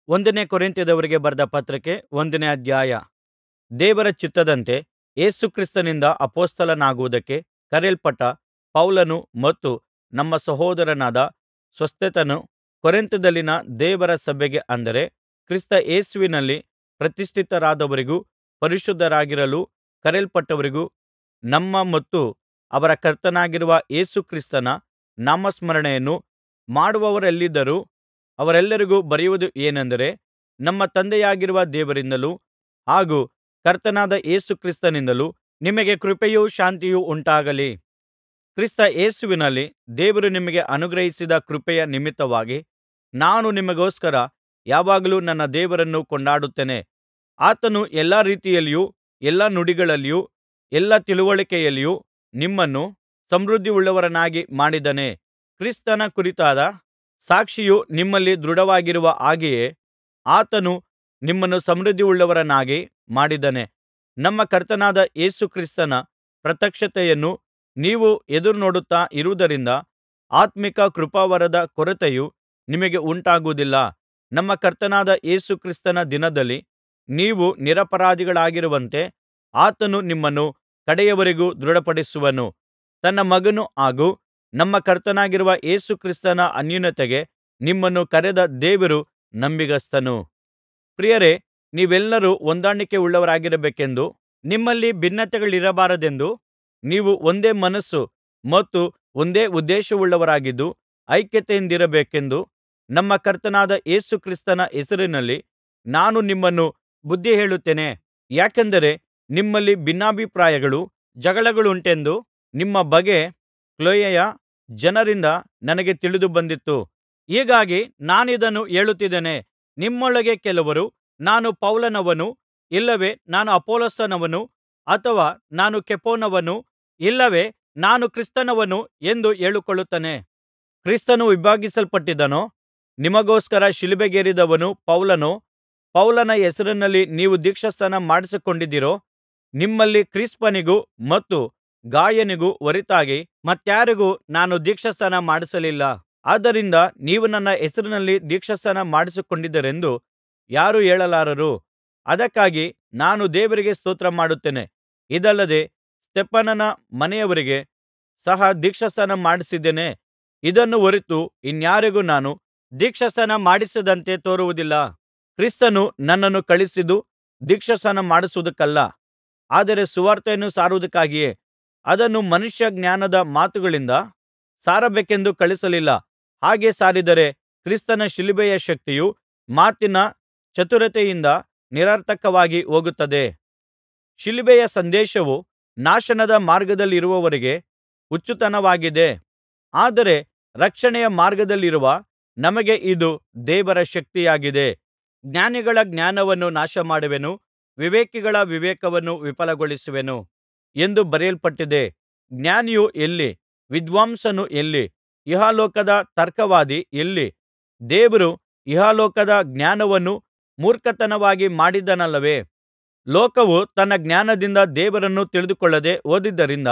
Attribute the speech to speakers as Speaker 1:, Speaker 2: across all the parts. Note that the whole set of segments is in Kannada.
Speaker 1: ಒಂದನೇ ಕೊರಿಂಥದವರಿಗೆ ಬರೆದ ಪತ್ರಕ್ಕೆ ಒಂದನೇ ಅಧ್ಯಾಯ ದೇವರ ಚಿತ್ತದಂತೆ ಯೇಸು ಕ್ರಿಸ್ತನಿಂದ ಅಪೊಸ್ತಲನಾಗುವುದಕ್ಕೆ ಕರೆಯಲ್ಪಟ್ಟ ಪೌಲನೂ ಮತ್ತು ನಮ್ಮ ಸಹೋದರನಾದ ಸೋಸ್ಥೆನನೂ ಕೊರಿಂಥದಲ್ಲಿನ ದೇವರ ಸಭೆಗೆ ಅಂದರೆ ಕ್ರಿಸ್ತ ಯೇಸುವಿನಲ್ಲಿ ಪ್ರತಿಷ್ಠಿತರಾದವರಿಗೂ ಪರಿಶುದ್ಧರಾಗಿರಲು ಕರೆಯಲ್ಪಟ್ಟವರಿಗೂ ನಮ್ಮ ಮತ್ತು ಅವರ ಕರ್ತನಾಗಿರುವ ಯೇಸು ಕ್ರಿಸ್ತನ ನಾಮಸ್ಮರಣೆಯನ್ನು ಮಾಡುವವರೆಲ್ಲಿದ್ದರೂ ಅವರೆಲ್ಲರಿಗೂ ಬರೆಯುವುದು ಏನೆಂದರೆ ನಮ್ಮ ತಂದೆಯಾಗಿರುವ ದೇವರಿಂದಲೂ ಹಾಗೂ ಕರ್ತನಾದ ಯೇಸು ಕ್ರಿಸ್ತನಿಂದಲೂ ನಿಮಗೆ ಕೃಪೆಯೂ ಶಾಂತಿಯೂ ಉಂಟಾಗಲಿ ಕ್ರಿಸ್ತ ಯೇಸುವಿನಲ್ಲಿ ದೇವರು ನಿಮಗೆ ಅನುಗ್ರಹಿಸಿದ ಕೃಪೆಯ ನಿಮಿತ್ತವಾಗಿ ನಾನು ನಿಮಗೋಸ್ಕರ ಯಾವಾಗಲೂ ನನ್ನ ದೇವರನ್ನು ಕೊಂಡಾಡುತ್ತೇನೆ ಆತನು ಎಲ್ಲಾ ರೀತಿಯಲ್ಲಿಯೂ ಎಲ್ಲಾ ನುಡಿಗಳಲ್ಲಿಯೂ ಎಲ್ಲಾ ತಿಳಿವಳಿಕೆಯಲ್ಲಿಯೂ ನಿಮ್ಮನ್ನು ಸಮೃದ್ಧಿಯುಳ್ಳವರನ್ನಾಗಿ ಮಾಡಿದ್ದಾನೆ ಕ್ರಿಸ್ತನ ಕುರಿತಾದ ಸಾಕ್ಷಿಯು ನಿಮ್ಮಲ್ಲಿ ದೃಢವಾಗಿರುವ ಹಾಗೆಯೇ ಆತನು ನಿಮ್ಮನ್ನು ಸಮೃದ್ಧಿಯುಳ್ಳವರನ್ನಾಗಿ ಮಾಡಿದ್ದಾನೆ ನಮ್ಮ ಕರ್ತನಾದ ಯೇಸು ಕ್ರಿಸ್ತನ ಪ್ರತ್ಯಕ್ಷತೆಯನ್ನು ನೀವು ಎದುರುನೋಡುತ್ತಾ ಇರುವುದರಿಂದ ಆತ್ಮೀಕ ಕೃಪಾವರದ ಕೊರತೆಯು ನಿಮಗೆ ಉಂಟಾಗುವುದಿಲ್ಲ ನಮ್ಮ ಕರ್ತನಾದ ಯೇಸು ಕ್ರಿಸ್ತನ ದಿನದಲ್ಲಿ ನೀವು ನಿರಪರಾಧಿಗಳಾಗಿರುವಂತೆ ಆತನು ನಿಮ್ಮನ್ನು ಕಡೆಯವರೆಗೂ ದೃಢಪಡಿಸುವನು ತನ್ನ ಮಗನೂ ಹಾಗೂ ನಮ್ಮ ಕರ್ತನಾಗಿರುವ ಯೇಸು ಕ್ರಿಸ್ತನ ಅನ್ಯೋನ್ಯತೆಗೆ ನಿಮ್ಮನ್ನು ಕರೆದ ದೇವರು ನಂಬಿಗಸ್ತನು ಪ್ರಿಯರೇ ನೀವೆಲ್ಲರೂ ಹೊಂದಾಣಿಕೆಯುಳ್ಳವರಾಗಿರಬೇಕೆಂದೂ ನಿಮ್ಮಲ್ಲಿ ಭಿನ್ನತೆಗಳಿರಬಾರದೆಂದೂ ನೀವು ಒಂದೇ ಮನಸ್ಸು ಮತ್ತು ಒಂದೇ ಉದ್ದೇಶವುಳ್ಳವರಾಗಿದ್ದು ಐಕ್ಯತೆಯಿಂದಿರಬೇಕೆಂದು ನಮ್ಮ ಕರ್ತನಾದ ಯೇಸು ಕ್ರಿಸ್ತನ ಹೆಸರಿನಲ್ಲಿ ನಾನು ನಿಮ್ಮನ್ನು ಬುದ್ಧಿಹೇಳುತ್ತೇನೆ ಯಾಕೆಂದರೆ ನಿಮ್ಮಲ್ಲಿ ಭಿನ್ನಾಭಿಪ್ರಾಯಗಳೂ ಜಗಳಗಳುಂಟೆಂದು ನಿಮ್ಮ ಬಗ್ಗೆ ಕ್ಲೋಯೆಯ ಜನರಿಂದ ನನಗೆ ತಿಳಿದು ಬಂದಿತು ಹೀಗಾಗಿ ನಾನಿದನ್ನು ಹೇಳುತ್ತಿದ್ದೇನೆ ನಿಮ್ಮೊಳಗೆ ಕೆಲವರು ನಾನು ಪೌಲನವನು ಇಲ್ಲವೇ ನಾನು ಅಪೊಲ್ಲೋಸನವನು ಅಥವಾ ನಾನು ಕೇಫನವನು ಇಲ್ಲವೇ ನಾನು ಕ್ರಿಸ್ತನವನು ಎಂದು ಹೇಳಿಕೊಳ್ಳುತ್ತಾನೆ ಕ್ರಿಸ್ತನು ವಿಭಾಗಿಸಲ್ಪಟ್ಟಿದ್ದಾನೋ ನಿಮಗೋಸ್ಕರ ಶಿಲುಬೆಗೇರಿದವನು ಪೌಲನೋ ಪೌಲನ ಹೆಸರಿನಲ್ಲಿ ನೀವು ದೀಕ್ಷಾಸ್ನಾನ ಮಾಡಿಸಿಕೊಂಡಿದ್ದೀರೋ ನಿಮ್ಮಲ್ಲಿ ಕ್ರಿಸ್ಪನಿಗೂ ಮತ್ತು ಗಾಯನಿಗೂ ಹೊರತಾಗಿ ಮತ್ತಾರಿಗೂ ನಾನು ದೀಕ್ಷಾಸ್ನಾನ ಮಾಡಿಸಲಿಲ್ಲ ಆದ್ದರಿಂದ ನೀವು ನನ್ನ ಹೆಸರಿನಲ್ಲಿ ದೀಕ್ಷಾಸ್ನಾನ ಮಾಡಿಸಿಕೊಂಡಿದ್ದೀರೆಂದು ಯಾರೂ ಹೇಳಲಾರರು ಅದಕ್ಕಾಗಿ ನಾನು ದೇವರಿಗೆ ಸ್ತೋತ್ರಮಾಡುತ್ತೇನೆ ಇದಲ್ಲದೆ ಸ್ತೆಫನನ ಮನೆಯವರಿಗೆ ಸಹ ದೀಕ್ಷಾಸ್ನಾನ ಮಾಡಿಸಿದ್ದೇನೆ ಇದನ್ನು ಹೊರತು ಇನ್ಯಾರಿಗೂ ನಾನು ದೀಕ್ಷಾಸ್ನಾನ ಮಾಡಿಸದಂತೆ ತೋರುವುದಿಲ್ಲ ಕ್ರಿಸ್ತನು ನನ್ನನ್ನು ಕಳುಹಿಸಿದ್ದು ದೀಕ್ಷಾಸ್ನಾನ ಮಾಡಿಸುವುದಕ್ಕಲ್ಲ ಆದರೆ ಸುವಾರ್ತೆಯನ್ನು ಸಾರುವುದಕ್ಕಾಗಿಯೇ ಅದನ್ನು ಮನುಷ್ಯ ಜ್ಞಾನದ ಮಾತುಗಳಿಂದ ಸಾರಬೇಕೆಂದು ಕಳುಹಿಸಲಿಲ್ಲ ಹಾಗೆ ಸಾರಿದರೆ ಕ್ರಿಸ್ತನ ಶಿಲುಬೆಯ ಶಕ್ತಿಯು ಮಾತಿನ ಚತುರತೆಯಿಂದ ನಿರರ್ಥಕವಾಗಿ ಹೋಗುತ್ತದೆ ಶಿಲುಬೆಯ ಸಂದೇಶವು ನಾಶನದ ಮಾರ್ಗದಲ್ಲಿರುವವರಿಗೆ ಹುಚ್ಚುತನವಾಗಿದೆ ಆದರೆ ರಕ್ಷಣೆಯ ಮಾರ್ಗದಲ್ಲಿರುವ ನಮಗೆ ಇದು ದೇವರ ಶಕ್ತಿಯಾಗಿದೆ ಜ್ಞಾನಿಗಳ ಜ್ಞಾನವನ್ನು ನಾಶಮಾಡುವೆನು ವಿವೇಕಿಗಳ ವಿವೇಕವನ್ನು ವಿಫಲಗೊಳಿಸುವೆನು ಎಂದು ಬರೆಯಲ್ಪಟ್ಟಿದೆ ಜ್ಞಾನಿಯು ಎಲ್ಲಿ ವಿದ್ವಾಂಸನು ಎಲ್ಲಿ ಇಹಲೋಕದ ತರ್ಕವಾದಿ ಎಲ್ಲಿ ದೇವರು ಇಹಲೋಕದ ಜ್ಞಾನವನ್ನು ಮೂರ್ಖತನವಾಗಿ ಮಾಡಿದ್ದಾನಲ್ಲವೇ ಲೋಕವು ತನ್ನ ಜ್ಞಾನದಿಂದ ದೇವರನ್ನು ತಿಳಿದುಕೊಳ್ಳದೆ ಹೋದದ್ದರಿಂದ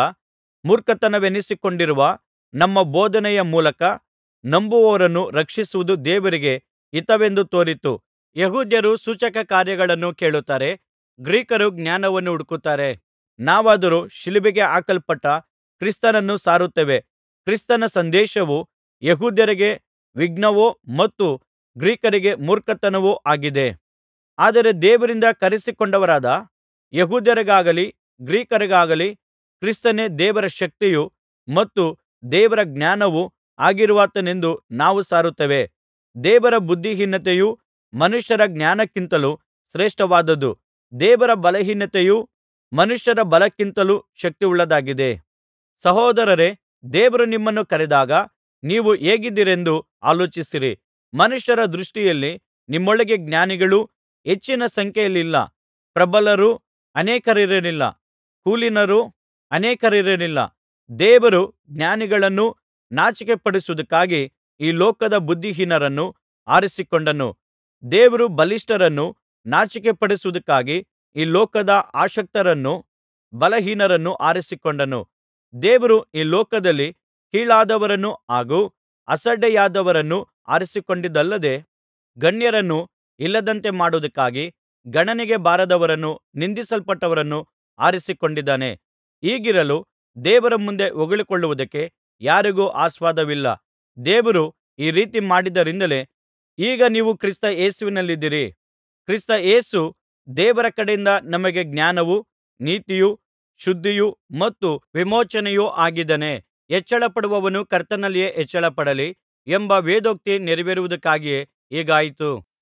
Speaker 1: ಮೂರ್ಖತನವೆನಿಸಿಕೊಂಡಿರುವ ನಮ್ಮ ಬೋಧನೆಯ ಮೂಲಕ ನಂಬುವವರನ್ನು ರಕ್ಷಿಸುವುದು ದೇವರಿಗೆ ಹಿತವೆಂದು ತೋರಿತು ಯೆಹೂದ್ಯರು ಸೂಚಕಕಾರ್ಯಗಳನ್ನು ಕೇಳುತ್ತಾರೆ ಗ್ರೀಕರು ಜ್ಞಾನವನ್ನು ಹುಡುಕುತ್ತಾರೆ ನಾವಾದರೋ ಶಿಲುಬೆಗೆ ಹಾಕಲ್ಪಟ್ಟ ಕ್ರಿಸ್ತನನ್ನು ಸಾರುತ್ತೇವೆ ಕ್ರಿಸ್ತನ ಸಂದೇಶವು ಯೆಹೂದ್ಯರಿಗೆ ವಿಜ್ಞಾನವೂ ಮತ್ತು ಗ್ರೀಕರಿಗೆ ಮೂರ್ಖತನವೂ ಆಗಿದೆ ಆದರೆ ದೇವರಿಂದ ಕರೆಸಿಕೊಂಡವರಾದ ಯೆಹೂದ್ಯರಿಗಾಗಲಿ ಗ್ರೀಕರಿಗಾಗಲಿ ಕ್ರಿಸ್ತನೇ ದೇವರ ಶಕ್ತಿಯೂ ಮತ್ತು ದೇವರ ಜ್ಞಾನವೂ ಆಗಿರುವಾತನೆಂದು ನಾವು ಸಾರುತ್ತೇವೆ ದೇವರ ಬುದ್ಧಿಹೀನತೆಯು ಮನುಷ್ಯರ ಜ್ಞಾನಕ್ಕಿಂತಲೂ ಶ್ರೇಷ್ಠವಾದದ್ದು ದೇವರ ಬಲಹೀನತೆಯು ಮನುಷ್ಯರ ಬಲಕ್ಕಿಂತಲೂ ಶಕ್ತಿಯುಳ್ಳದ್ದಾಗಿದೆ ಸಹೋದರರೇ ದೇವರು ನಿಮ್ಮನ್ನು ಕರೆದಾಗ ನೀವು ಹೇಗಿದ್ದೀರೆಂದು ಆಲೋಚಿಸಿರಿ ಮನುಷ್ಯರ ದೃಷ್ಟಿಯಲ್ಲಿ ನಿಮ್ಮೊಳಗೆ ಜ್ಞಾನಿಗಳು ಹೆಚ್ಚಿನ ಸಂಖ್ಯೆಯಲ್ಲಿಲ್ಲ ಪ್ರಬಲರು ಅನೇಕರಿರಲಿಲ್ಲ ಕುಲೀನರು ಅನೇಕರಿರಲಿಲ್ಲ ದೇವರು ಜ್ಞಾನಿಗಳನ್ನು ನಾಚಿಕೆಪಡಿಸುವುದಕ್ಕಾಗಿ ಈ ಲೋಕದ ಬುದ್ಧಿಹೀನರನ್ನು ಆರಿಸಿಕೊಂಡನು ದೇವರು ಬಲಿಷ್ಠರನ್ನು ನಾಚಿಕೆಪಡಿಸುವುದಕ್ಕಾಗಿ ಈ ಲೋಕದ ಅಶಕ್ತರನ್ನು ಬಲಹೀನರನ್ನು ಆರಿಸಿಕೊಂಡನು ದೇವರು ಈ ಲೋಕದಲ್ಲಿ ಕೀಳಾದವರನ್ನು ಹಾಗೂ ಅಸಡ್ಡೆಯಾದವರನ್ನು ಆರಿಸಿಕೊಂಡದ್ದಲ್ಲದೆ ಗಣ್ಯರನ್ನು ಇಲ್ಲದಂತೆ ಮಾಡುವುದಕ್ಕಾಗಿ ಗಣನೆಗೆ ಬಾರದವರನ್ನೂ ನಿಂದಿಸಲ್ಪಟ್ಟವರನ್ನೂ ಆರಿಸಿಕೊಂಡಿದ್ದಾನೆ ಹೀಗಿರಲು ದೇವರ ಮುಂದೆ ಹೊಗಳಿಕೊಳ್ಳುವುದಕ್ಕೆ ಯಾರಿಗೂ ಆಸ್ಪದವಿಲ್ಲ ದೇವರು ಈ ರೀತಿ ಮಾಡಿದ್ದರಿಂದಲೇ ಈಗ ನೀವು ಕ್ರಿಸ್ತ ಯೇಸುವಿನಲ್ಲಿದ್ದೀರಿ ಕ್ರಿಸ್ತ ಯೇಸು ದೇವರ ಕಡೆಯಿಂದ ನಮಗೆ ಜ್ಞಾನವೂ ನೀತಿಯೂ ಶುದ್ಧಿಯೂ ಮತ್ತು ವಿಮೋಚನೆಯೂ ಆಗಿದ್ದಾನೆ ಹೆಚ್ಚಳಪಡುವವನು ಕರ್ತನಲ್ಲಿಯೇ ಹೆಚ್ಚಳಪಡಲಿ ಎಂಬ ವೇದೋಕ್ತಿ ನೆರವೇರುವುದಕ್ಕಾಗಿಯೇ ಹೀಗಾಯಿತು